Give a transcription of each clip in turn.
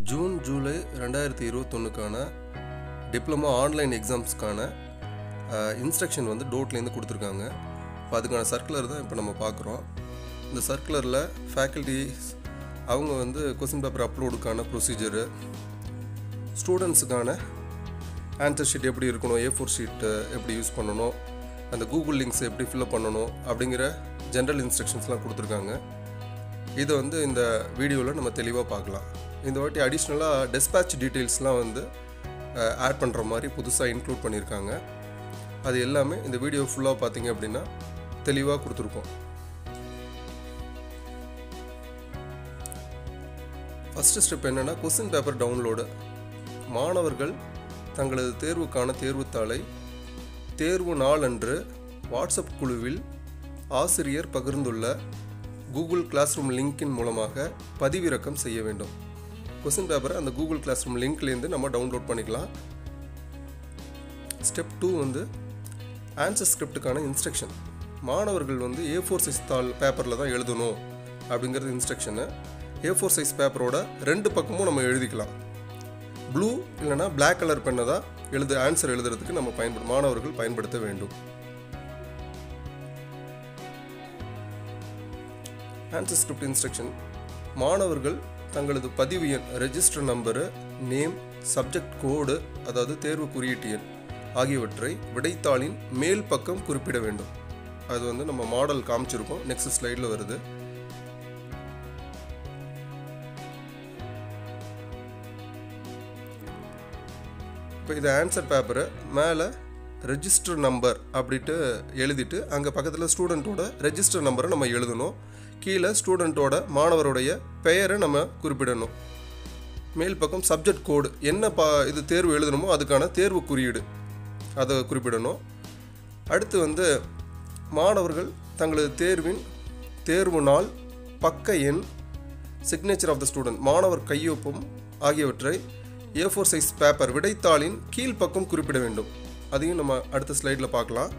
June July ரெண்டாயிரத்தி இருபத்தொன்னுக்கான diploma online எக்ஸாம்ஸ்க்கான இன்ஸ்ட்ரக்ஷன் வந்து டோட்லேருந்து கொடுத்துருக்காங்க இப்போ அதுக்கான சர்க்குலர் தான் இப்போ நம்ம பார்க்குறோம் இந்த சர்க்குலரில் ஃபேக்கல்டிஸ் அவங்க வந்து கொஸ்டின் பேப்பர் அப்லோடுக்கான ப்ரொசீஜரு ஸ்டூடெண்ட்ஸுக்கான ஆன்சர் ஷீட் எப்படி இருக்கணும் ஏ ஃபோர் ஷீட்டு எப்படி யூஸ் பண்ணணும் அந்த கூகுள் லிங்க்ஸ் எப்படி ஃபில்அப் பண்ணணும் அப்படிங்கிற ஜென்ரல் இன்ஸ்ட்ரக்ஷன்ஸ்லாம் கொடுத்துருக்காங்க இதை வந்து இந்த வீடியோவில் நம்ம தெளிவாக பார்க்கலாம் இந்த வாட்டி அடிஷ்னலாக டெஸ்பேட்ச் டீட்டெயில்ஸ்லாம் வந்து ஆட் பண்ணுற மாதிரி புதுசாக இன்க்ளூட் பண்ணியிருக்காங்க அது எல்லாமே இந்த வீடியோ ஃபுல்லாக பார்த்தீங்க அப்படின்னா தெளிவாக கொடுத்துருக்கோம் ஃபஸ்ட்டு ஸ்டெப் என்னென்னா கொஸ்டின் பேப்பர் டவுன்லோடு மாணவர்கள் தங்களது தேர்வுக்கான தேர்வுத்தாளை தேர்வு நாளன்று வாட்ஸ்அப் குழுவில் ஆசிரியர் பகிர்ந்துள்ள கூகுள் கிளாஸ் ரூம் லிங்கின் மூலமாக பதிவிறக்கம் செய்ய வேண்டும் கொஸ்டின் பேப்பரை அந்த கூகுள் கிளாஸ் ரூம் லிங்க்லேருந்து நம்ம டவுன்லோட் பண்ணிக்கலாம் ஸ்டெப் டூ வந்து ஆன்சர் ஸ்கிரிப்டுக்கான இன்ஸ்ட்ரக்ஷன் மாணவர்கள் வந்து ஏ ஃபோர் சைஸ் தாள் பேப்பரில் தான் எழுதணும் அப்படிங்கிறது இன்ஸ்ட்ரக்ஷனு ஏ ஃபோர் சைஸ் பேப்பரோட ரெண்டு பக்கமும் நம்ம எழுதிக்கலாம் ப்ளூ இல்லைனா பிளாக் கலர் பெண்ணை தான் எழுது ஆன்சர் எழுதுறதுக்கு நம்ம பயன்படு மாணவர்கள் பயன்படுத்த வேண்டும் ஆன்சர் ஸ்கிரிப்ட் இன்ஸ்ட்ரக்ஷன் மாணவர்கள் தங்களது பதிவு எண் register number name subject code அதாவது தேர்வு குறியீட்டு எண் ஆகியவற்றை விடைத்தாளின் மேல் பக்கம் குறிப்பிட வேண்டும் அது வந்து நம்ம மாடல் காமிச்சிருக்கோம் நெக்ஸ்ட் ஸ்லைடில் வருது இப்போ இது ஆன்சர் பேப்பரை மேலே ரெஜிஸ்டர் நம்பர் அப்படின்ட்டு எழுதிட்டு அங்கே பக்கத்தில் ஸ்டூடெண்ட்டோட ரெஜிஸ்டர் நம்பரை நம்ம எழுதணும் கீழே ஸ்டூடெண்ட்டோட மாணவருடைய பெயரை நம்ம குறிப்பிடணும் மேல் பக்கம் சப்ஜெக்ட் கோடு என்ன பா இது தேர்வு எழுதணுமோ அதுக்கான தேர்வு குறியீடு அதை குறிப்பிடணும் அடுத்து வந்து மாணவர்கள் தங்களது தேர்வின் தேர்வு நாள் பக்க எண் சிக்னேச்சர் ஆஃப் த ஸ்டூடெண்ட் மாணவர் கையொப்பம் ஆகியவற்றை ஏ ஃபோர் சைஸ் பேப்பர் விடைத்தாளின் கீழ்ப்பக்கம் குறிப்பிட வேண்டும் அதையும் நம்ம அடுத்த ஸ்லைடில் பார்க்கலாம்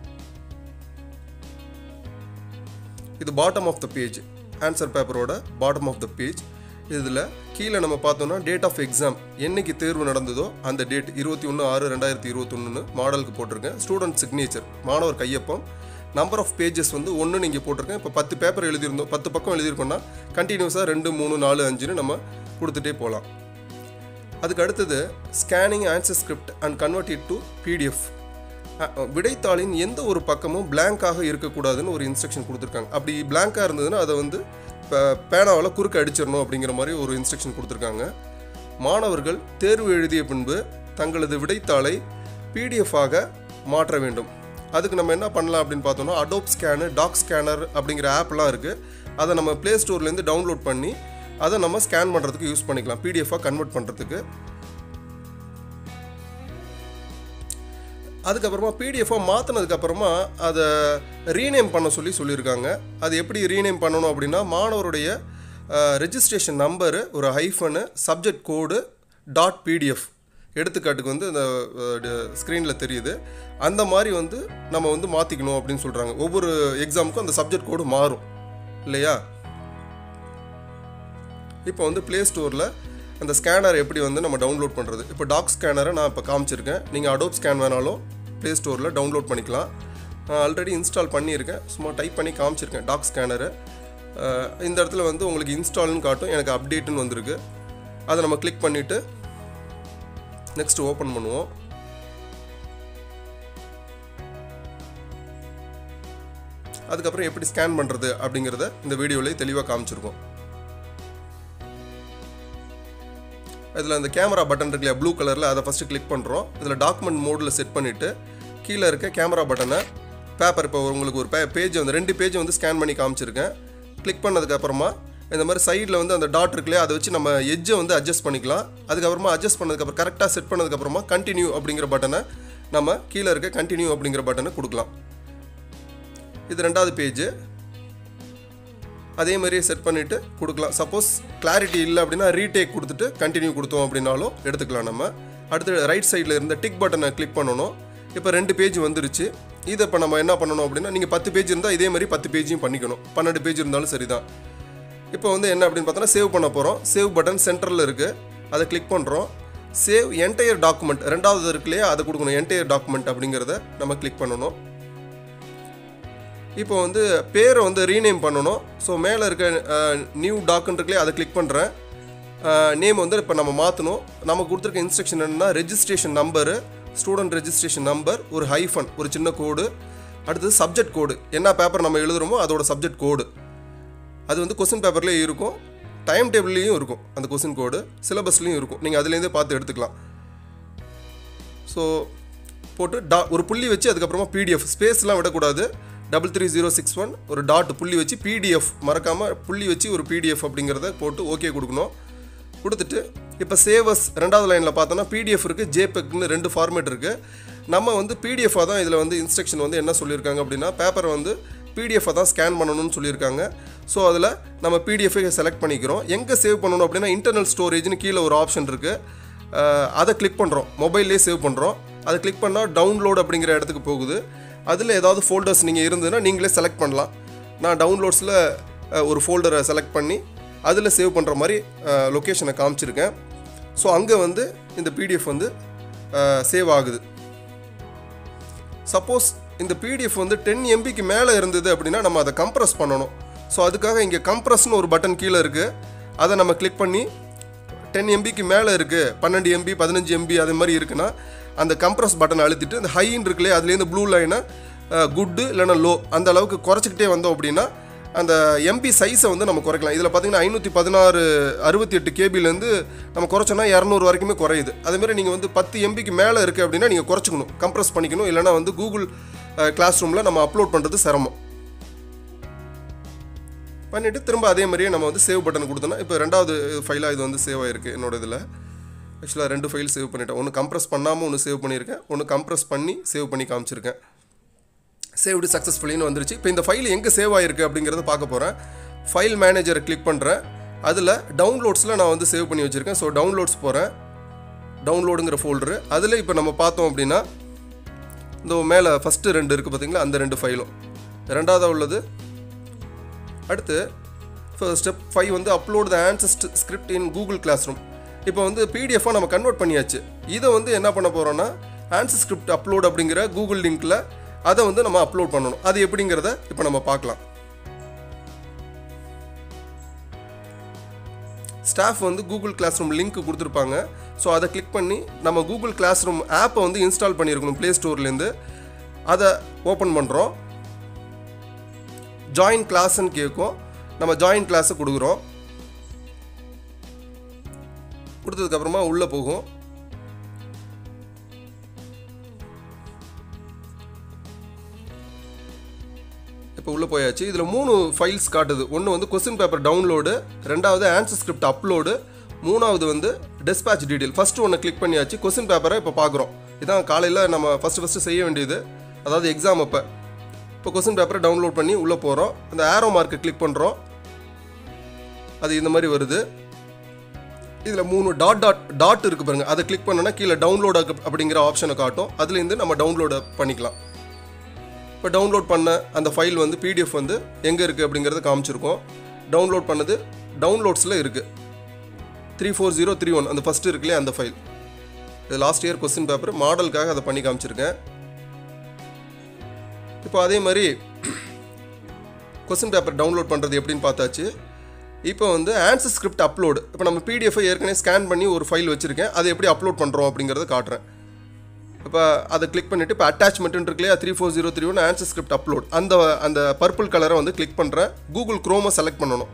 இது bottom of the page answer பேப்பரோட பாட்டம் ஆஃப் த பேஜ் இதில் கீழே நம்ம பார்த்தோம்னா டேட் ஆஃப் எக்ஸாம் என்னைக்கு தேர்வு நடந்ததோ அந்த டேட் இருபத்தி ஒன்று ஆறு ரெண்டாயிரத்தி இருபத்தொன்னு மாடலுக்கு போட்டிருக்கேன் ஸ்டூடெண்ட் சிக்னேச்சர் மாணவர் கையொப்பம் நம்பர் ஆஃப் பேஜஸ் வந்து ஒன்று நீங்கள் போட்டிருக்கேன் இப்போ பத்து பேப்பர் எழுதியிருந்தோம் பத்து பக்கம் எழுதியிருக்கோம்னா கண்டினியூஸாக ரெண்டு மூணு நாலு அஞ்சுன்னு நம்ம கொடுத்துட்டே போகலாம் அதுக்கு அடுத்தது scanning answer script and convert it to PDF விடைத்தாளின் எந்த ஒரு பக்கமும் பிளாங்காக இருக்கக்கூடாதுன்னு ஒரு இன்ஸ்ட்ரக்ஷன் கொடுத்துருக்காங்க அப்படி பிளாங்காக இருந்ததுன்னா அதை வந்து இப்போ பேனாவில் குறுக்க அடிச்சிடணும் அப்படிங்கிற மாதிரி ஒரு இன்ஸ்ட்ரக்ஷன் கொடுத்துருக்காங்க மாணவர்கள் தேர்வு எழுதிய பின்பு தங்களது விடைத்தாளை பிடிஎஃபாக மாற்ற வேண்டும் அதுக்கு நம்ம என்ன பண்ணலாம் அப்படின்னு பார்த்தோம்னா அடோப் ஸ்கேனு டாக் ஸ்கேனர் அப்படிங்கிற ஆப்லாம் இருக்குது அதை நம்ம ப்ளே ஸ்டோர்லேருந்து டவுன்லோட் பண்ணி அதை நம்ம ஸ்கேன் பண்ணுறதுக்கு யூஸ் பண்ணிக்கலாம் பிடிஎஃபாக கன்வெர்ட் பண்ணுறதுக்கு அதுக்கப்புறமா பிடிஎஃபாக மாற்றினதுக்கப்புறமா அதை ரீநேம் பண்ண சொல்லி சொல்லியிருக்காங்க அது எப்படி ரீநேம் பண்ணணும் அப்படின்னா மாணவருடைய ரெஜிஸ்ட்ரேஷன் நம்பரு ஒரு hyphen subject code dot PDF எடுத்துக்காட்டுக்கு வந்து இந்த ஸ்க்ரீனில் தெரியுது அந்த மாதிரி வந்து நம்ம வந்து மாற்றிக்கணும் அப்படின்னு சொல்கிறாங்க ஒவ்வொரு எக்ஸாமுக்கும் அந்த சப்ஜெக்ட் கோடு மாறும் இல்லையா இப்போ வந்து ப்ளே ஸ்டோரில் அந்த ஸ்கேனர் எப்படி வந்து நம்ம டவுன்லோட் பண்ணுறது இப்போ டாக் ஸ்கேனரை நான் இப்போ காமிச்சிருக்கேன் நீங்கள் அடோப் ஸ்கேன் வேணாலும் ப்ளே ஸ்டோரில் டவுன்லோட் பண்ணிக்கலாம் நான் ஆல்ரெடி இன்ஸ்டால் பண்ணியிருக்கேன் சும்மா டைப் பண்ணி காமிச்சிருக்கேன் டாக் ஸ்கேனரு இந்த இடத்துல வந்து உங்களுக்கு இன்ஸ்டால்னு காட்டும் எனக்கு அப்டேட்டுன்னு வந்திருக்கு அதை நம்ம கிளிக் பண்ணிவிட்டு நெக்ஸ்ட் ஓப்பன் பண்ணுவோம் அதுக்கப்புறம் எப்படி ஸ்கேன் பண்ணுறது அப்படிங்கிறத இந்த வீடியோலேயே தெளிவாக காமிச்சிருக்கோம் இதில் அந்த கேமரா பட்டன் இருக்கு இல்லையா ப்ளூ கலரில் அதை ஃபஸ்ட்டு கிளிக் பண்ணுறோம் இதில் டாக்குமெண்ட் மோடில் செட் பண்ணிவிட்டு கீழே இருக்க கேமரா பட்டனை பேப்பர் இப்போ உங்களுக்கு ஒரு பே பேஜ் வந்து ரெண்டு பேஜ் வந்து ஸ்கேன் பண்ணி காமிச்சிருக்கேன் கிளிக் பண்ணதுக்கப்புறமா இந்த மாதிரி சைடில் வந்து அந்த டாட் இருக்குல்லையா அதை வச்சு நம்ம எஜ்ஜை வந்து அட்ஜஸ்ட் பண்ணிக்கலாம் அதுக்கப்புறமா அட்ஜஸ்ட் பண்ணதுக்கப்புறம் கரெக்டாக செட் பண்ணதுக்கப்புறமா கண்டினியூ அப்படிங்கிற பட்டனை நம்ம கீழே இருக்க கண்டினியூ அப்படிங்கிற பட்டனை கொடுக்கலாம் இது ரெண்டாவது பேஜ் அதே மாதிரியே செட் பண்ணிவிட்டு கொடுக்கலாம் சப்போஸ் கிளாரிட்டி இல்லை அப்படின்னா ரீடேக் கொடுத்துட்டு கண்டினியூ கொடுத்தோம் அப்படின்னாலும் எடுத்துக்கலாம் நம்ம அடுத்து ரைட் சைடில் இருந்த டிக் பட்டனை கிளிக் பண்ணணும் இப்போ ரெண்டு பேஜ் வந்துருச்சு இதை இப்போ நம்ம என்ன பண்ணணும் அப்படின்னா நீங்கள் பத்து பேஜ் இருந்தால் இதே மாதிரி பத்து பேஜையும் பண்ணிக்கணும் பன்னெண்டு பேஜ் இருந்தாலும் சரி தான் இப்போ வந்து என்ன அப்படின்னு பார்த்தோன்னா சேவ் பண்ண போகிறோம் சேவ் பட்டன் சென்டரில் இருக்குது அதை கிளிக் பண்ணுறோம் சேவ் என்டையர் டாக்குமெண்ட் ரெண்டாவது இருக்கு இல்லையா அதை கொடுக்கணும் என்டையர் டாக்குமெண்ட் அப்படிங்கிறத நம்ம கிளிக் பண்ணணும் இப்போ வந்து பேரை வந்து ரீநேம் பண்ணணும் ஸோ மேலே இருக்க நியூ டாக்குன்னு இருக்குல்லையே அதை கிளிக் பண்ணுறேன் நேம் வந்து இப்போ நம்ம மாற்றணும் நம்ம கொடுத்துருக்க இன்ஸ்ட்ரக்ஷன் என்னென்னா registration number student registration number ஒரு ஹைஃபன் ஒரு சின்ன கோடு அடுத்தது சப்ஜெக்ட் கோடு என்ன பேப்பர் நம்ம எழுதுகிறோமோ அதோட சப்ஜெக்ட் கோடு அது வந்து கொஸ்டின் பேப்பர்லேயே இருக்கும் டைம் டேபிள்லேயும் இருக்கும் அந்த கொஸ்டின் கோடு சிலபஸ்லேயும் இருக்கும் நீங்கள் அதுலேருந்தே பார்த்து எடுத்துக்கலாம் ஸோ போட்டு டா ஒரு புள்ளி வச்சு அதுக்கப்புறமா பிடிஎஃப் ஸ்பேஸ்லாம் விடக்கூடாது double three zero six one ஒரு டாட் புள்ளி வச்சு பிடிஎஃப் மறக்காமல் புள்ளி வச்சு ஒரு பிடிஎஃப் அப்படிங்கிறத போட்டு ஓகே கொடுக்கணும் கொடுத்துட்டு இப்போ சேவஸ் ரெண்டாவது லைனில் பார்த்தோன்னா பிடிஎஃப் இருக்குது ஜேபெக்னு ரெண்டு ஃபார்மேட் இருக்குது நம்ம வந்து பிடிஎஃபாக தான் இதில் வந்து இன்ஸ்ட்ரக்ஷன் வந்து என்ன சொல்லியிருக்காங்க அப்படின்னா பேப்பரை வந்து பிடிஎஃபாக தான் ஸ்கேன் பண்ணணும்னு சொல்லியிருக்காங்க ஸோ அதில் நம்ம பிடிஎஃபை செலக்ட் பண்ணிக்கிறோம் எங்கே சேவ் பண்ணணும் அப்படின்னா இன்டர்னல் ஸ்டோரேஜ்னு கீழே ஒரு ஆப்ஷன் இருக்குது அதை கிளிக் பண்ணுறோம் மொபைல்லே சேவ் பண்ணுறோம் அதை கிளிக் பண்ணால் டவுன்லோட் அப்படிங்கிற இடத்துக்கு போகுது அதில் ஏதாவது ஃபோல்டர்ஸ் நீங்கள் இருந்ததுன்னா நீங்களே செலக்ட் பண்ணலாம் நான் டவுன்லோட்ஸில் ஒரு ஃபோல்டரை செலக்ட் பண்ணி அதில் சேவ் பண்ணுற மாதிரி லொக்கேஷனை காமிச்சிருக்கேன் ஸோ அங்கே வந்து இந்த பிடிஎஃப் வந்து சேவ் ஆகுது சப்போஸ் இந்த பிடிஎஃப் வந்து டென் எம்பிக்கு மேலே இருந்தது அப்படின்னா நம்ம அதை கம்ப்ரஸ் பண்ணணும் ஸோ அதுக்காக இங்கே கம்ப்ரஸ்னு ஒரு பட்டன் கீழே இருக்குது அதை நம்ம கிளிக் பண்ணி டென் எம்பிக்கு மேலே இருக்குது பன்னெண்டு எம்பி பதினஞ்சு எம்பி அது மாதிரி இருக்குன்னா அந்த கம்ப்ரஸ் பட்டனை அழுத்திட்டு அந்த ஹைன்னு இருக்குல்லையே அதுலேருந்து ப்ளூ லைனை குட்டு இல்லைன்னா லோ அந்த அளவுக்கு குறைச்சிக்கிட்டே வந்தோம் அப்படின்னா அந்த எம்பி சைஸை வந்து நம்ம குறைக்கலாம் இதில் பார்த்தீங்கன்னா ஐநூற்றி பதினாறு அறுபத்தி எட்டு கேபிலேருந்து நம்ம குறைச்சோன்னா இரநூறு வரைக்குமே குறையுது அதேமாதிரி நீங்கள் வந்து பத்து எம்பிக்கு மேலே இருக்குது அப்படின்னா நீங்கள் குறைச்சிக்கணும் கம்ப்ரஸ் பண்ணிக்கணும் இல்லைனா வந்து கூகுள் கிளாஸ் ரூமில் நம்ம அப்லோட் பண்ணுறது சிரமம் பண்ணிவிட்டு திரும்ப அதே மாதிரியே நம்ம வந்து சேவ் பட்டன் கொடுத்தோன்னா இப்போ ரெண்டாவது ஃபைலாக இது வந்து சேவ் ஆகிருக்கு என்னோட இதில் ஆக்சுவலாக ரெண்டு ஃபைல் சேவ் பண்ணிட்டேன் ஒன்று கம்ப்ரஸ் பண்ணாமல் ஒன்று சேவ் பண்ணியிருக்கேன் ஒன்று கம்ப்ரஸ் பண்ணி சேவ் பண்ணி காமிச்சிருக்கேன் சேவ்டு சக்ஸஸ்ஃபுல்லின்னு வந்துருச்சு இப்போ இந்த ஃபைல் எங்கே சேவ் ஆகிருக்கு அப்படிங்கிறத பார்க்க போகிறேன் ஃபைல் மேனேஜரை கிளிக் பண்ணுறேன் அதில் டவுன்லோட்ஸில் நான் வந்து சேவ் பண்ணி வச்சுருக்கேன் ஸோ டவுன்லோட்ஸ் போகிறேன் டவுன்லோடுங்கிற ஃபோல்டரு அதில் இப்போ நம்ம பார்த்தோம் அப்படின்னா இந்த மேலே ஃபஸ்ட்டு ரெண்டு இருக்குது பார்த்தீங்களா அந்த ரெண்டு ஃபைலும் ரெண்டாவதாக உள்ளது அடுத்து ஸ்டெப் ஃபைவ் வந்து upload the answered script in Google classroom இப்போ வந்து பிடிஎஃபாக நம்ம கன்வெர்ட் பண்ணியாச்சு இதை வந்து என்ன பண்ண போகிறோன்னா ஆன்சர் ஸ்கிரிப்ட் அப்லோட் அப்படிங்கிற கூகுள் லிங்க்கில் அதை வந்து நம்ம அப்லோட் பண்ணணும் அது எப்படிங்கிறத இப்போ நம்ம பார்க்கலாம் ஸ்டாஃப் வந்து கூகுள் கிளாஸ் ரூம் லிங்க் கொடுத்துருப்பாங்க ஸோ அதை கிளிக் பண்ணி நம்ம கூகுள் கிளாஸ் ரூம் ஆப்பை வந்து இன்ஸ்டால் பண்ணியிருக்கணும் ப்ளே ஸ்டோர்லேருந்து அதை ஓப்பன் பண்ணுறோம் ஜாயின் கிளாஸ்ன்னு கேட்கும் நம்ம ஜாயின் கிளாஸை கொடுக்குறோம் கொடுத்ததுக்கப்புறமா உள்ளே போகும் இப்போ உள்ளே போயாச்சு இதில் மூணு ஃபைல்ஸ் காட்டுது ஒன்று வந்து கொஸ்டின் பேப்பர் டவுன்லோடு ரெண்டாவது ஆன்சர் ஸ்கிரிப்ட் அப்லோடு மூணாவது வந்து டெஸ்பேச் டீட்டெயில் ஃபஸ்ட்டு ஒன்று கிளிக் பண்ணியாச்சு கொஸ்டின் பேப்பரை இப்போ பார்க்குறோம் இதான் காலையில் நம்ம ஃபஸ்ட்டு ஃபஸ்ட்டு செய்ய வேண்டியது அதாவது எக்ஸாம் அப்போ இப்போ கொஸ்டின் பேப்பரை டவுன்லோட் பண்ணி உள்ளே போகிறோம் அந்த ஆரோ மார்க்கை கிளிக் பண்ணுறோம் அது இந்த மாதிரி வருது இதில் மூணு டாட் டாட் டாட் இருக்குது பாருங்கள் அதை கிளிக் பண்ணோன்னா கீழே டவுன்லோட் அப்படிங்கிற ஆப்ஷனை காட்டும் அதுலேருந்து நம்ம டவுன்லோட பண்ணிக்கலாம் இப்போ டவுன்லோட் பண்ண அந்த ஃபைல் வந்து பிடிஎஃப் வந்து எங்கே இருக்குது அப்படிங்கிறத காமிச்சிருக்கோம் டவுன்லோட் பண்ணது டவுன்லோட்ஸில் இருக்குது three four zero three one அந்த ஃபஸ்ட்டு இருக்குல்லையே அந்த ஃபைல் இது லாஸ்ட் இயர் கொஸ்டின் பேப்பர் மாடலுக்காக அதை பண்ணி காமிச்சிருக்கேன் இப்போ அதே மாதிரி கொஸ்டின் பேப்பர் டவுன்லோட் பண்ணுறது எப்படின்னு பார்த்தாச்சு இப்போ வந்து ஆன்சர் ஸ்கிரிப்ட் அப்லோடு இப்போ நம்ம பிடிஎஃபை ஏற்கனவே ஸ்கேன் பண்ணி ஒரு ஃபைல் வச்சுருக்கேன் அதை எப்படி அப்லோட் பண்ணுறோம் அப்படிங்கிறத காட்டுறேன் இப்போ அதை கிளிக் பண்ணிவிட்டு இப்போ அட்டாச்மெண்ட் இருக்கு இல்லையா three four zero three one answer script upload அந்த அந்த பர்பிள் கலரை வந்து கிளிக் பண்ணுறேன் கூகுள் க்ரோமை செலக்ட் பண்ணணும்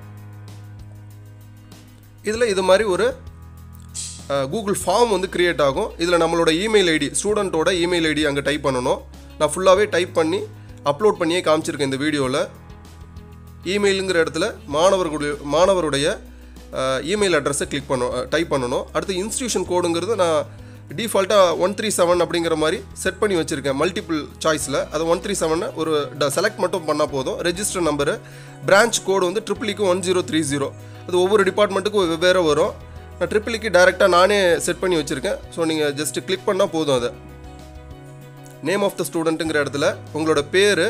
இதில் இது மாதிரி ஒரு கூகுள் ஃபார்ம் வந்து க்ரியேட் ஆகும் இதில் நம்மளோட இமெயில் ஐடி ஸ்டூடெண்ட்டோட இமெயில் ஐடி அங்கே டைப் பண்ணணும் நான் ஃபுல்லாகவே டைப் பண்ணி அப்லோட் பண்ணியே காமிச்சிருக்கேன் இந்த வீடியோவில் இமெயிலுங்கிற இடத்துல மாணவர்களுடைய மாணவருடைய இமெயில் அட்ரஸை கிளிக் பண்ணணும் டைப் பண்ணணும் அடுத்து இன்ஸ்டியூஷன் கோடுங்கிறது நான் டிஃபால்ட்டாக ஒன் த்ரீ செவன் அப்படிங்கிற மாதிரி செட் பண்ணி வச்சுருக்கேன் மல்டிபிள் சாய்ஸில் அது ஒன் த்ரீ செவனை ஒரு செலக்ட் மட்டும் பண்ணால் போதும் ரெஜிஸ்டர் நம்பரு பிரான்ச் கோடு வந்து ட்ரிபிளிக்கு ஒன் ஜீரோ த்ரீ ஜீரோ அது ஒவ்வொரு டிபார்ட்மெண்ட்டுக்கும் வெவ்வேறு வரும் நான் ட்ரிபிளிக்கு டேரெக்டாக நானே செட் பண்ணி வச்சுருக்கேன் ஸோ நீங்கள் ஜஸ்ட்டு கிளிக் பண்ணால் போதும் அதை நேம் ஆஃப் த ஸ்டூடெண்ட்டுங்கிற இடத்துல உங்களோட பேர்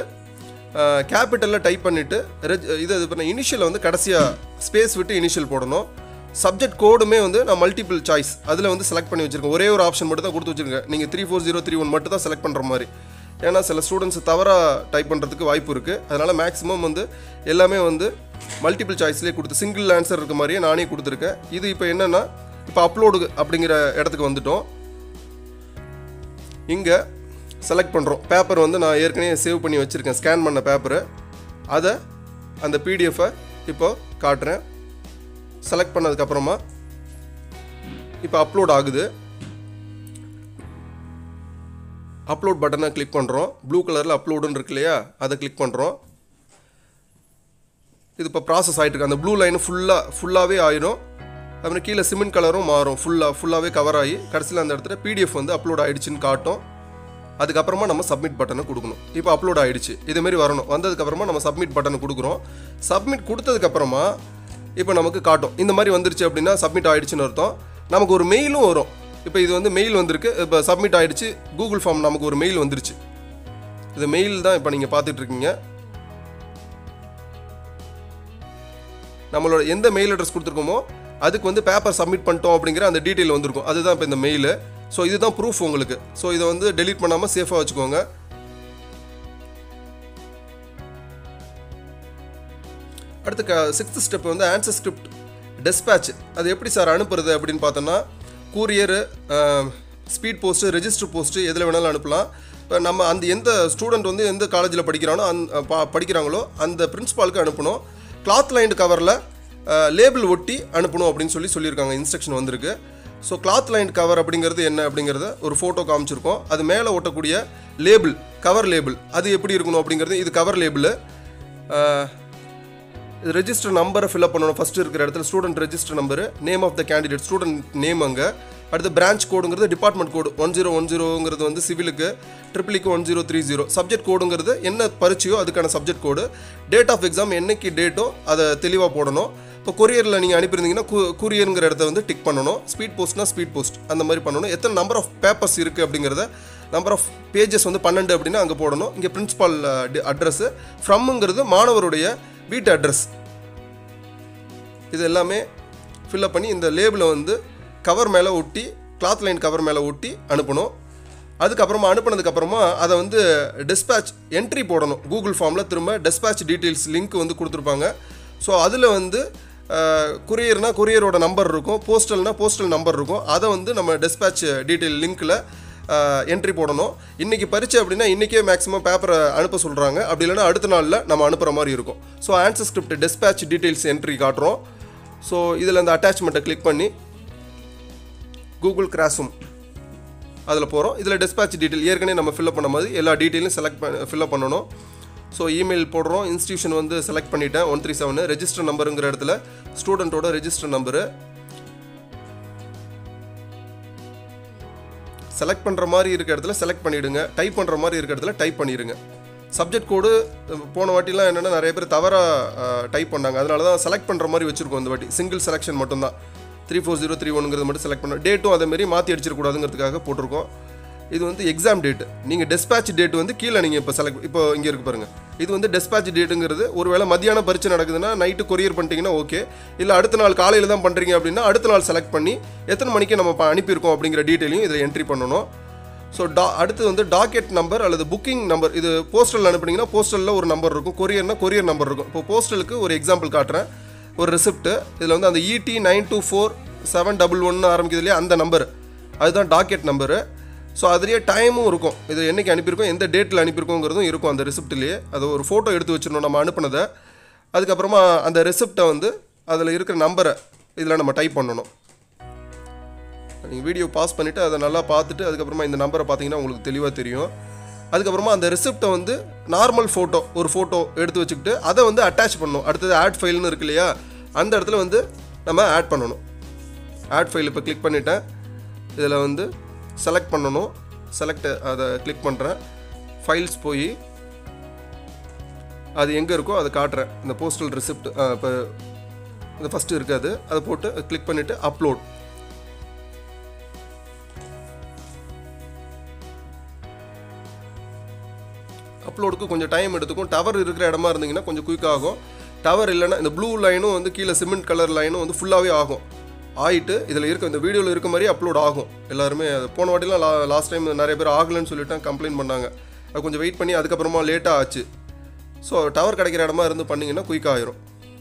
கேபிட்டலில் டைப் பண்ணிவிட்டு ரெஜ் இது இது பண்ண இனிஷியலை வந்து கடைசியாக ஸ்பேஸ் விட்டு இனிஷியல் போடணும் சப்ஜெக்ட் கோடுமே வந்து நான் மல்டிபிள் சாய்ஸ் அதில் வந்து செலக்ட் பண்ணி வச்சிருக்கேன் ஒரே ஒரு ஆப்ஷன் மட்டும் தான் கொடுத்து வச்சிருக்கேன் நீங்கள் three four zero three one மட்டும் தான் செலக்ட் பண்ணுற மாதிரி ஏன்னா சில ஸ்டூடெண்ட்ஸ் தவறாக டைப் பண்ணுறதுக்கு வாய்ப்பு இருக்குது அதனால் மேக்ஸிமம் வந்து எல்லாமே வந்து மல்டிபிள் சாய்ஸ்லேயே கொடுத்து சிங்கிள் ஆன்சர் இருக்க மாதிரியே நானே கொடுத்துருக்கேன் இது இப்போ என்னென்னா இப்போ அப்லோடு அப்படிங்கிற இடத்துக்கு வந்துட்டோம் இங்கே செலக்ட் பண்ணுறோம் பேப்பர் வந்து நான் ஏற்கனவே சேவ் பண்ணி வச்சுருக்கேன் ஸ்கேன் பண்ண பேப்பரை அதை அந்த பிடிஎஃபை இப்போ காட்டுறேன் செலக்ட் பண்ணதுக்கப்புறமா இப்போ அப்லோட் ஆகுது அப்லோட் பட்டனை கிளிக் பண்ணுறோம் ப்ளூ கலரில் அப்லோடுன்னு இருக்கு இல்லையா அதை கிளிக் பண்ணுறோம் இது இப்போ ப்ராசஸ் ஆகிட்டு இருக்கு அந்த ப்ளூ லைன் ஃபுல்லாக ஃபுல்லாகவே ஆயிரும் அப்புறம் கீழே சிமெண்ட் கலரும் மாறும் ஃபுல்லாக ஃபுல்லாகவே கவர் ஆகி கடைசியில் அந்த இடத்துல பிடிஎஃப் வந்து அப்லோட் ஆயிடுச்சுன்னு காட்டும் அதுக்கப்புறமா நம்ம சப்மிட் பட்டனை கொடுக்கணும் இப்போ அப்லோட் ஆயிடுச்சு இதுமாரி வரணும் வந்ததுக்கப்புறமா நம்ம சப்மிட் பட்டனை கொடுக்குறோம் சப்மிட் கொடுத்ததுக்கப்புறமா இப்போ நமக்கு காட்டும் இந்த மாதிரி வந்துருச்சு அப்படின்னா சப்மிட் ஆயிடுச்சுன்னு அர்த்தம் நமக்கு ஒரு மெயிலும் வரும் இப்போ இது வந்து மெயில் வந்திருக்கு இப்போ சப்மிட் ஆயிடுச்சு கூகுள் ஃபார்ம் நமக்கு ஒரு மெயில் வந்துருச்சு இது மெயில் தான் இப்போ நீங்கள் பார்த்துட்டு இருக்கீங்க நம்மளோட எந்த மெயில் அட்ரஸ் கொடுத்துருக்கோமோ அதுக்கு வந்து பேப்பர் சப்மிட் பண்ணிட்டோம் அப்படிங்கிற அந்த டீட்டெயில் வந்திருக்கும் அதுதான் இப்போ இந்த மெயில் ஸோ இதுதான் ப்ரூஃப் உங்களுக்கு ஸோ இதை வந்து டெலீட் பண்ணாமல் சேஃபாக வச்சுக்கோங்க அடுத்து க சிக்ஸ்த் ஸ்டெப் வந்து ஆன்சர் ஸ்கிரிப்ட் டெஸ்பேட்ச் அது எப்படி சார் அனுப்புறது அப்படின்னு பார்த்தோன்னா courier speed post register post எதில் வேணாலும் அனுப்பலாம் இப்போ நம்ம அந்த எந்த ஸ்டூடெண்ட் வந்து எந்த காலேஜில் படிக்கிறானோ அந் பா- படிக்கிறாங்களோ அந்த பிரின்ஸ்பாலுக்கு அனுப்பணும் கிளாத் லைன்டு கவரில் லேபிள் ஒட்டி அனுப்பணும் அப்படின்னு சொல்லி சொல்லியிருக்காங்க இன்ஸ்ட்ரக்ஷன் வந்திருக்கு ஸோ கிளாத் லைன் கவர் அப்படிங்கிறது என்ன அப்படிங்கிறத ஒரு ஃபோட்டோ காமிச்சிருக்கோம் அது மேலே ஒட்டக்கூடிய லேபிள் கவர் லேபிள் அது எப்படி இருக்கணும் அப்படிங்கிறது இது கவர் லேபிள் ரெஜிஸ்டர் நம்பரை ஃபில்அப் பண்ணணும் ஃபர்ஸ்ட் இருக்கிற இடத்துல student register number name of the candidate student name அங்கே அடுத்து பிரான்ச் கோடுங்கிறது department code one zero one ஜீரோங்கிறது வந்து சிவிலுக்கு ட்ரிபிளிக்கு one zero three zero subject கோடுங்கிறது என்ன பரிச்சையோ அதுக்கான subject code date of exam என்னைக்கு டேட்டோ அதை தெளிவாக போடணும் இப்போ கொரியரில் நீங்கள் அனுப்பியிருந்தீங்கன்னா கூரியருங்கிற இடத்த வந்து டிக் பண்ணணும் ஸ்பீட் போஸ்ட்னா ஸ்பீட் போஸ்ட் அந்த மாதிரி பண்ணணும் எத்தனை நம்பர் ஆஃப் பேப்பர்ஸ் இருக்குது அப்படிங்கிறத நம்பர் ஆஃப் பேஜஸ் வந்து பன்னெண்டு அப்படின்னா அங்கே போடணும் இங்கே பிரின்சிபால் அட்ரஸ்ஸு ஃப்ரம்ங்கிறது மாணவருடைய வீட்டு அட்ரஸ் இது எல்லாமே ஃபில்அப் பண்ணி இந்த லேபிளை வந்து கவர் மேலே ஒட்டி கிளாத் லைன் கவர் மேலே ஒட்டி அனுப்பணும் அதுக்கப்புறமா அனுப்புனதுக்கப்புறமா அதை வந்து டிஸ்பேட்ச் என்ட்ரி போடணும் கூகுள் ஃபார்மில் திரும்ப டிஸ்பேட்ச் டீட்டெயில்ஸ் லிங்க் வந்து கொடுத்துருப்பாங்க ஸோ அதில் வந்து குரியர்னா குரியரோட நம்பர் இருக்கும் போஸ்டல்னா போஸ்டல் நம்பர் இருக்கும் அதை வந்து நம்ம டிஸ்பேட்ச் டீட்டெயில் லிங்க்கில் என்ட்ரி போடணும் இன்றைக்கி பரீட்சை அப்படின்னா இன்றைக்கே மேக்ஸிமம் பேப்பரை அனுப்ப சொல்கிறாங்க அப்படி இல்லைன்னா அடுத்த நாளில் நம்ம அனுப்புகிற மாதிரி இருக்கும் so answer script dispatch details entry காட்டுறோம் ஸோ இதில் இந்த அட்டாச்மெண்ட்டை கிளிக் பண்ணி கூகுள் கிராஸும் அதில் போகிறோம் இதில் டிஸ்பேட்ச் டீட்டெயில் ஏற்கனவே நம்ம ஃபில்அப் பண்ண மாதிரி எல்லா டீட்டெயிலும் செலக்ட் பண்ண ஃபில்அப் பண்ணணும் ஸோ இமெயில் போடுறோம் இன்ஸ்டியூஷன் வந்து செலக்ட் பண்ணிட்டேன் ஒன் த்ரீ செவனு ரெஜிஸ்டர் நம்பருங்கிற இடத்துல ஸ்டூடெண்ட்டோட ரெஜிஸ்டர் நம்பரு செலக்ட் பண்ணுற மாதிரி இருக்க இடத்துல செலக்ட் பண்ணிவிடுங்க டைப் பண்ணுற மாதிரி இருக்க இடத்துல டைப் பண்ணிடுங்க சப்ஜெக்ட் கோடு போன வாட்டிலாம் என்னென்னா நிறைய பேர் தவறாக டைப் பண்ணாங்க அதனால தான் செலக்ட் பண்ணுற மாதிரி வச்சுருக்கோம் இந்த வாட்டி சிங்கிள் செலெக்ஷன் மட்டும்தான் த்ரீ ஃபோர் ஜீரோ த்ரீ ஒனுங்கிறது மட்டும் செலக்ட் பண்ணோம் டேட்டும் அதேமாரி மாற்றி அடிச்சிடக்கூடாதுங்கிறதுக்காக போட்டிருக்கோம் இது வந்து எக்ஸாம் டேட் நீங்கள் டெஸ்பேட்ச் டேட் வந்து கீழே நீங்கள் இப்போ செலக்ட் இப்போ இங்கே இருக்கு பாருங்க இது வந்து டெஸ்பேட்ச் டேட்டுங்கிறது ஒருவேளை மத்தியானம் பரீட்சை நடக்குதுன்னா நைட்டு கொரியர் பண்ணிட்டீங்கன்னா ஓகே இல்லை அடுத்த நாள் காலையில் தான் பண்ணுறீங்க அப்படின்னா அடுத்த நாள் செலக்ட் பண்ணி எத்தனை மணிக்கு நம்ம ப- அனுப்பியிருக்கோம் அப்படிங்கிற டீட்டெயிலையும் இதில் என்ட்ரி பண்ணணும் ஸோ டா அடுத்து வந்து டாக்கெட் நம்பர் அல்லது புக்கிங் நம்பர் இது போஸ்டல் அனுப்புனீங்கன்னா போஸ்டலில் ஒரு நம்பர் இருக்கும் கொரியர்னா கொரியர் நம்பர் இருக்கும் இப்போ போஸ்டலுக்கு ஒரு எக்ஸாம்பிள் காட்டுறேன் ஒரு ரிசிப்ட் இதில் வந்து அந்த ED nine two four seven double ஒன்று ஆரம்பிக்குது இல்லையா அந்த நம்பர் அதுதான் டாக்கெட் நம்பரு ஸோ அதுலேயே டைமும் இருக்கும் இது என்னைக்கு அனுப்பியிருக்கோம் எந்த டேட்டில் அனுப்பியிருக்கோங்கிறதும் இருக்கும் அந்த ரிசிப்ட்லேயே அது ஒரு ஃபோட்டோ எடுத்து வச்சிடணும் நம்ம அனுப்புனதை அதுக்கப்புறமா அந்த ரெசிப்டை வந்து அதில் இருக்கிற நம்பரை இதில் நம்ம டைப் பண்ணணும் நீங்கள் வீடியோ பாஸ் பண்ணிவிட்டு அதை நல்லா பார்த்துட்டு அதுக்கப்புறமா இந்த நம்பரை பார்த்தீங்கன்னா உங்களுக்கு தெளிவாக தெரியும் அதுக்கப்புறமா அந்த ரெசிப்டை வந்து நார்மல் ஃபோட்டோ ஒரு ஃபோட்டோ எடுத்து வச்சுக்கிட்டு அதை வந்து அட்டாச் பண்ணணும் அடுத்தது ஆட் ஃபைல்னு இருக்கு இல்லையா அந்த இடத்துல வந்து நம்ம ஆட் பண்ணணும் ஆட் ஃபைல் இப்போ கிளிக் பண்ணிட்டேன் இதில் வந்து செலக்ட் பண்ணணும் செலக்ட் அதை கிளிக் பண்ணுறேன் ஃபைல்ஸ் போய் அது எங்கே இருக்கோ அதை காட்டுறேன் இந்த போஸ்டல் ரிசிப்ட் இப்போ இது ஃபஸ்ட்டு இருக்காது அதை போட்டு கிளிக் பண்ணிவிட்டு அப்லோட் அப்லோடுக்கு கொஞ்சம் டைம் எடுத்துக்கும் டவர் இருக்கிற இடமா இருந்தீங்கன்னா கொஞ்சம் குயிக் ஆகும் டவர் இல்லைன்னா இந்த ப்ளூ லைனும் வந்து கீழே சிமெண்ட் கலர் லைனும் வந்து ஃபுல்லாகவே ஆகும் ஆயிட்டு இதில் இருக்க இந்த வீடியோவில் இருக்க மாதிரி அப்லோட் ஆகும் எல்லாருமே அது போன வாட்டிலாம் லா லாஸ்ட் டைம் நிறைய பேர் ஆகலைன்னு சொல்லிட்டு கம்ப்ளைண்ட் பண்ணாங்க அது கொஞ்சம் வெயிட் பண்ணி அதுக்கப்புறமா லேட்டாக ஆச்சு ஸோ டவர் கிடைக்கிற இடமா இருந்து பண்ணிங்கன்னா குயிக்காக ஆயிரும்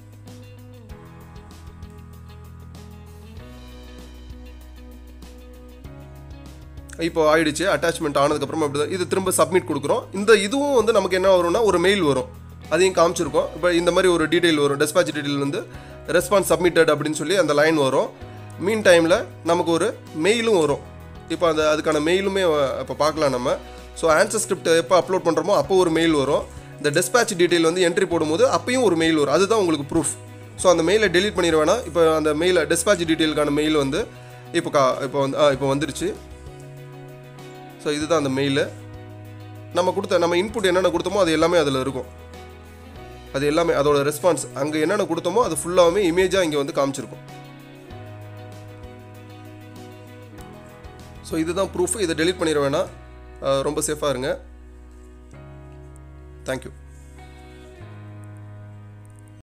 இப்போ ஆயிடுச்சு அட்டாச்மெண்ட் ஆனதுக்கப்புறமா இப்படி தான் இது திரும்ப சப்மிட் கொடுக்குறோம் இந்த இதுவும் வந்து நமக்கு என்ன வரும்னா ஒரு மெயில் வரும் அதையும் காமிச்சிருக்கோம் இப்போ இந்த மாதிரி ஒரு டீட்டெயில் வரும் டெஸ்பாச் டீட்டெயில் வந்து ரெஸ்பான்ஸ் சப்மிட்டட் அப்படின்னு சொல்லி அந்த லைன் வரும் மீன் டைமில் நமக்கு ஒரு மெயிலும் வரும் இப்போ அந்த அதுக்கான மெயிலுமே இப்போ பார்க்கலாம் நம்ம ஸோ ஆன்சர் ஸ்கிரிப்ட் எப்போ அப்லோட் பண்ணுறோமோ அப்போ ஒரு மெயில் வரும் இந்த டெஸ்பாச் டீட்டெயில் வந்து என்ட்ரி போடும்போது அப்பயும் ஒரு மெயில் வரும் அதுதான் உங்களுக்கு ப்ரூஃப் ஸோ அந்த மெயிலை டெலீட் பண்ணிட வேணாம் இப்போ அந்த மெயிலை டெஸ்பாச் டீட்டெயிலுக்கான மெயில் வந்து இப்போ கா இப்போ வந்து ஆ இப்போ வந்துருச்சு ஸோ இதுதான் அந்த மெயிலு நம்ம கொடுத்த நம்ம இன்புட் என்னென்ன கொடுத்தோமோ அது எல்லாமே அதில் இருக்கும் அது எல்லாமே அதோட ரெஸ்பான்ஸ் அங்கே என்னென்ன கொடுத்தோமோ அது ஃபுல்லாகவே இமேஜாக இங்கே வந்து காமிச்சிருக்கும் ஸோ இதுதான் ப்ரூஃப் இதை டெலீட் பண்ணிட வேணாம் அஹ் ரொம்ப சேஃபாக இருங்க தேங்க்யூ